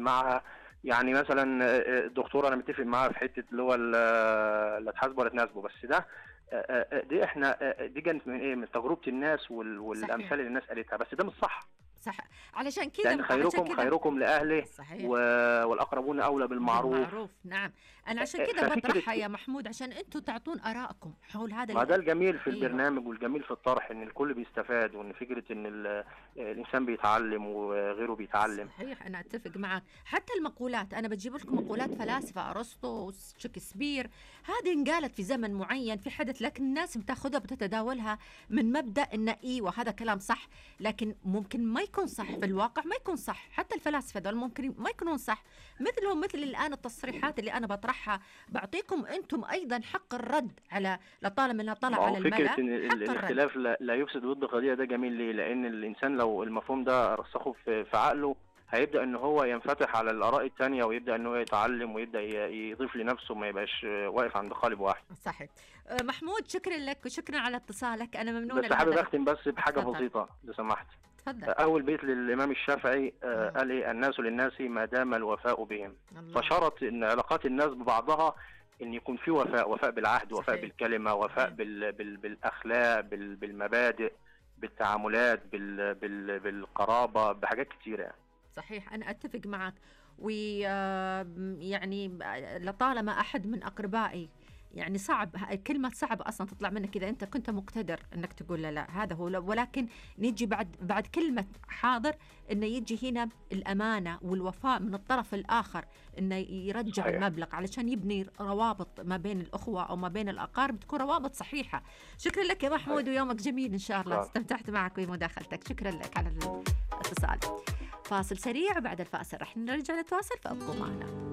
بنسمعها يعني مثلا آه، الدكتور انا متفق معاه في حته اللي هو ال- لا تحاسبه ولا تناسبه بس ده آه، آه، دي احنا آه، دي جت من ايه من تجربه الناس وال- والامثال اللي الناس قالتها بس ده مش صح صح علشان كذا لان علشان خيركم كذا خيركم لاهله صحيح و- والاقربون اولى بالمعروف بالمعروف نعم انا عشان كذا ففكرة- بطرحها يا محمود عشان انتم تعطون ارائكم حول هذا ما ال- ده الجميل في أيوة. البرنامج والجميل في الطرح ان الكل بيستفاد وان فكره ان ال- الانسان بيتعلم وغيره بيتعلم صحيح انا اتفق معك حتى المقولات انا بجيب لكم مقولات فلاسفه ارسطو شكسبير هذه انقالت في زمن معين في حدث لكن الناس بتاخذها بتتداولها من مبدا ان ايوه هذا كلام صح لكن ممكن ما يكون صح في الواقع ما يكون صح حتى الفلاسفه دول ممكن ما يكونون صح مثلهم مثل الان التصريحات اللي انا بطرحها بعطيكم انتم ايضا حق الرد على لطالما انها طلع ما على هو فكره الملا ان ال- حق الرد الاختلاف لا, لا يفسد ود قضيه ده جميل ليه؟ لان الانسان لو المفهوم ده رسخه في, في عقله هيبدا ان هو ينفتح على الاراء التانية ويبدا ان هو يتعلم ويبدا ي- يضيف لنفسه ما يبقاش واقف عند قالب واحد صحيح أه، محمود شكرا لك وشكرا على اتصالك انا ممنونه بس حابب لهذا- اختم بس بحاجه اتفضل. بسيطه لو سمحت تفضل اول بيت للامام الشافعي آه، آه. قال ايه الناس للناس ما دام الوفاء بهم الله. فشرط ان علاقات الناس ببعضها ان يكون في وفاء وفاء بالعهد وفاء صحيح. بالكلمه وفاء صحيح. بال بال بالاخلاق بال بالمبادئ بالتعاملات بال بال بالقرابه بحاجات كتيره يعني. صحيح أنا أتفق معك ويعني لطالما أحد من أقربائي يعني صعب كلمة صعب أصلا تطلع منك إذا أنت كنت مقتدر أنك تقول لا لا هذا هو ولكن نيجي بعد بعد كلمة حاضر أنه يجي هنا الأمانة والوفاء من الطرف الآخر أنه يرجع صحيح. المبلغ علشان يبني روابط ما بين الأخوة أو ما بين الأقارب تكون روابط صحيحة شكرا لك يا محمود ويومك جميل إن شاء الله شكراً. استمتعت معك بمداخلتك شكرا لك على الاتصال فاصل سريع وبعد الفاصل رح نرجع نتواصل فابقوا معنا